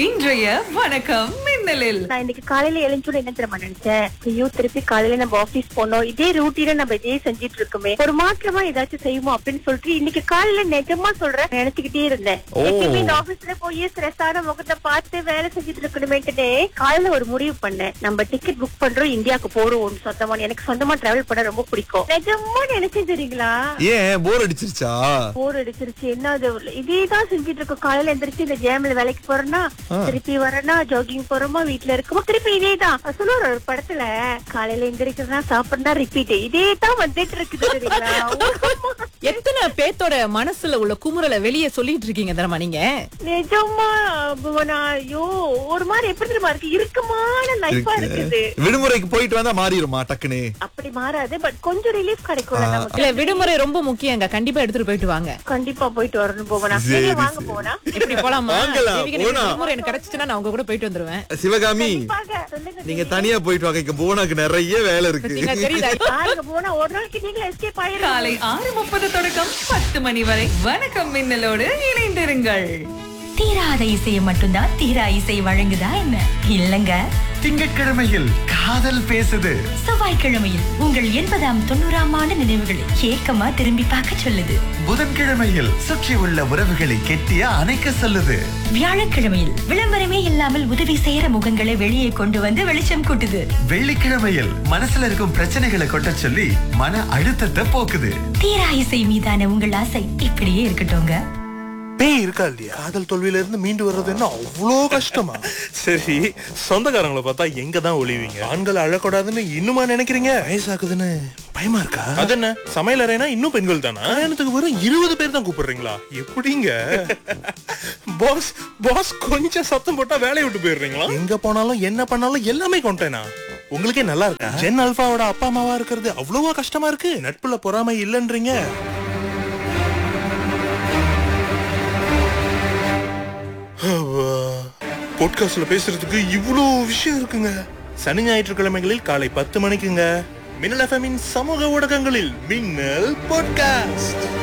இன்றைய வணக்கம் மின்னலில் நான் இன்னைக்கு காலையில எழுஞ்சோட என்ன தெரியுமா நினைச்சேன் ஐயோ திருப்பி காலையில நம்ம ஆபீஸ் போனோம் இதே ரூட்டீன நம்ம இதே செஞ்சுட்டு இருக்கோமே ஒரு மாற்றமா ஏதாச்சும் செய்வோம் அப்படின்னு சொல்லிட்டு இன்னைக்கு காலையில நிஜமா சொல்றேன் நினைச்சுக்கிட்டே இருந்தேன் எப்பயுமே இந்த ஆபீஸ்ல போய் ஸ்ட்ரெஸ்ஸான முகத்தை பார்த்து வேலை செஞ்சுட்டு இருக்கணுமேட்டுனே காலையில ஒரு முடிவு பண்ணேன் நம்ம டிக்கெட் புக் பண்றோம் இந்தியாவுக்கு போறோம் சொந்தமா எனக்கு சொந்தமா டிராவல் பண்ண ரொம்ப பிடிக்கும் நிஜமா நினைச்சேன் தெரியுங்களா ஏன் போர் அடிச்சிருச்சா போர் அடிச்சிருச்சு என்ன அது இதேதான் செஞ்சுட்டு இருக்கோம் காலையில எந்திரிச்சு இந்த ஜேம்ல வேலைக்கு போறேன்னா திருப்பி வரேன்னா ஜாகிங் போறோமா வீட்டுல இருக்கோமா திருப்பி இதேதான் சொல்லுவார் ஒரு படத்துல காலையில எந்திரிக்கிறதா சாப்பிடுறா ரிப்பீட் இதே தான் வந்துட்டு இருக்குது தெரியுங்களா எத்தனை பேத்தோட மனசுல உள்ள குமுறலை வெளியே சொல்லிட்டு இருக்கீங்க தரமா நீங்க நிஜமா புவனா ஐயோ ஒரு மாதிரி எப்படி தெரியுமா இருக்கு இறுக்கமான லைஃபா இருக்குது விடுமுறைக்கு போயிட்டு வந்தா மாறிடுமா டக்குன்னு அப்படி மாறாது பட் கொஞ்சம் ரிலீஃப் கிடைக்கும்ல நமக்கு இல்ல விடுமுறை ரொம்ப முக்கியங்க கண்டிப்பா எடுத்துட்டு போயிட்டு வாங்க கண்டிப்பா போயிட்டு வரணும் போவனா சரி, வெளிய வாங்க சரி. போவனா எப்படி போலாமா வாங்கலாம், தேவிகா, எனக்கு போலாம். விடுமுறை எனக்கு கிடைச்சிச்சுன்னா நான் உங்க கூட போயிட்டு வந்துருவேன் சிவகாமி வாங்க சொல்லுங்க நீங்க தனியா போயிட்டு வாங்க இங்க போனாக்கு நிறைய வேலை இருக்கு பாத்தீங்களா, தெரியுதா பாருங்க போனா ஒரு நாளைக்கு நீங்க எஸ்கேப் ஆயிரும் காலை ஆறு முப்பது தொடக்கம் பத்து மணி வரை வணக்கம் மின்னலோடு இணைந்திருங்கள் தீராத இசையை மட்டும்தான் தீரா இசை வழங்குதா என்ன இல்லங்க திங்கட்கிழமையில் காதல் பேசுது செவ்வாய்க்கிழமையில் உங்கள் எண்பதாம் தொண்ணூறாம் ஆண்டு நினைவுகளை ஏக்கமா திரும்பி பார்க்க சொல்லுது புதன்கிழமையில் சுற்றி உள்ள உறவுகளை கெட்டியா அணைக்க சொல்லுது வியாழக்கிழமையில் விளம்பரமே இல்லாமல் உதவி செய்யற முகங்களை வெளியே கொண்டு வந்து வெளிச்சம் கூட்டுது வெள்ளிக்கிழமையில் மனசுல இருக்கும் பிரச்சனைகளை கொட்ட சொல்லி மன அழுத்தத்தை போக்குது தீரா இசை மீதான உங்கள் ஆசை இப்படியே இருக்கட்டும்ங்க பேய் இருக்கா இல்லையா காதல் தோல்வியில இருந்து மீண்டு வர்றது என்ன அவ்வளோ கஷ்டமா சரி சொந்தக்காரங்களை பார்த்தா எங்க தான் ஒளிவீங்க ஆண்கள் அழக்கூடாதுன்னு இன்னுமா நினைக்கிறீங்க வயசாகுதுன்னு பயமா இருக்கா அது என்ன சமையல் அறைனா இன்னும் பெண்கள் தானா கல்யாணத்துக்கு வெறும் இருபது பேர் தான் கூப்பிடுறீங்களா எப்படிங்க பாஸ் பாஸ் கொஞ்சம் சத்தம் போட்டா வேலையை விட்டு போயிடுறீங்களா எங்க போனாலும் என்ன பண்ணாலும் எல்லாமே கொண்டேனா உங்களுக்கே நல்லா இருக்கா ஜென் அல்பாவோட அப்பா அம்மாவா இருக்கிறது அவ்வளவோ கஷ்டமா இருக்கு நட்புல பொறாமை இல்லைன்றீங்க பாட்காஸ்ட்ல பேசுறதுக்கு இவ்வளோ விஷயம் இருக்குங்க சனி ஞாயிற்றுக்கிழமைகளில் காலை பத்து மணிக்குங்க மின்னல் எஃப்எம்மின் சமூக ஊடகங்களில் மின்னல் பாட்காஸ்ட்